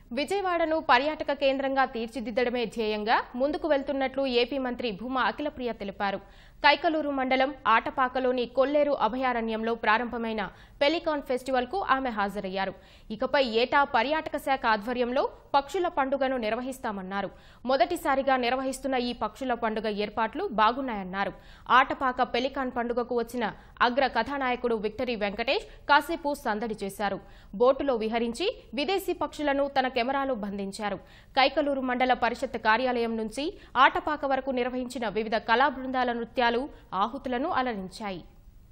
విజయవాడను పర్యాటక కేంద్రంగా తీర్చిదిద్దడమే ధ్యేయంగా ముందుకు వెళ్తున్నట్లు ఏపీ మంత్రి భూమా అఖిలప్రియ తెలిపారు కైకలూరు మండలం ఆటపాకలోని కొల్లేరు అభయారణ్యంలో ప్రారంభమైన పెలికాన్ ఫెస్టివల్ కు ఆమె హాజరయ్యారు ఇకపై ఏటా పర్యాటక శాఖ ఆధ్వర్యంలో పక్షుల పండుగను నిర్వహిస్తామన్నారు మొదటిసారిగా నిర్వహిస్తున్న ఈ పక్షుల పండుగ ఏర్పాట్లు బాగున్నాయన్నారు ఆటపాక పెలికాన్ పండుగకు వచ్చిన అగ్ర కథానాయకుడు విక్టరీ వెంకటేష్ కాసేపు సందడి చేశారు బోటులో విహరించి విదేశీ పక్షులను తన కెమెరాలో బంధించారు కైకలూరు మండల పరిషత్ కార్యాలయం నుంచి ఆటపాక వరకు నిర్వహించిన వివిధ కళా బృందాల నృత్యాలు ఆహుతులను అలరించాయి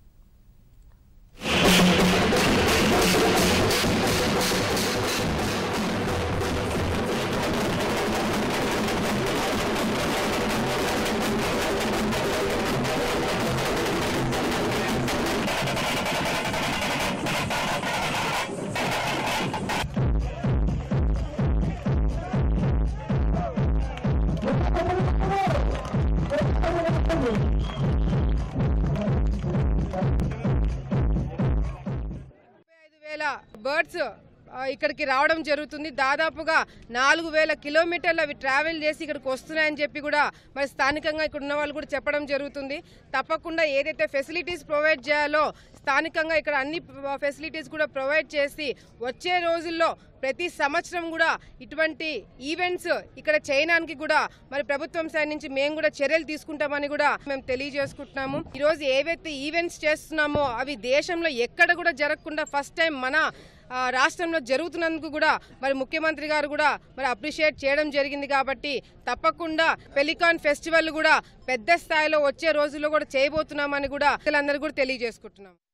ముప్పై ఐదు వేల బర్డ్స్ ఆ, ఇక్కడికి రావడం జరుగుతుంది దాదాపుగా నాలుగు వేల కిలోమీటర్లు అవి ట్రావెల్ చేసి ఇక్కడికి వస్తున్నాయని చెప్పి కూడా మరి స్థానికంగా ఇక్కడ ఉన్న వాళ్ళు కూడా చెప్పడం జరుగుతుంది తప్పకుండా ఏదైతే ఫెసిలిటీస్ ప్రొవైడ్ చేయాలో స్థానికంగా ఇక్కడ అన్ని ఫెసిలిటీస్ కూడా ప్రొవైడ్ చేసి వచ్చే రోజుల్లో ప్రతి సంవత్సరం కూడా ఇటువంటి ఈవెంట్స్ ఇక్కడ చేయడానికి కూడా మరి ప్రభుత్వం సైడ్ నుంచి మేము కూడా చర్యలు తీసుకుంటామని కూడా మేము తెలియజేసుకుంటున్నాము ఈ రోజు ఏవైతే ఈవెంట్స్ చేస్తున్నామో అవి దేశంలో ఎక్కడ కూడా జరగకుండా ఫస్ట్ టైం మన ఆ, రాష్ట్రంలో జరుగుతున్నందుకు కూడా మరి ముఖ్యమంత్రి గారు కూడా మరి అప్రిషియేట్ చేయడం జరిగింది కాబట్టి తప్పకుండా పెలికాన్ ఫెస్టివల్ కూడా పెద్ద స్థాయిలో వచ్చే రోజుల్లో కూడా చేయబోతున్నామని కూడా అందరూ కూడా తెలియజేసుకుంటున్నాం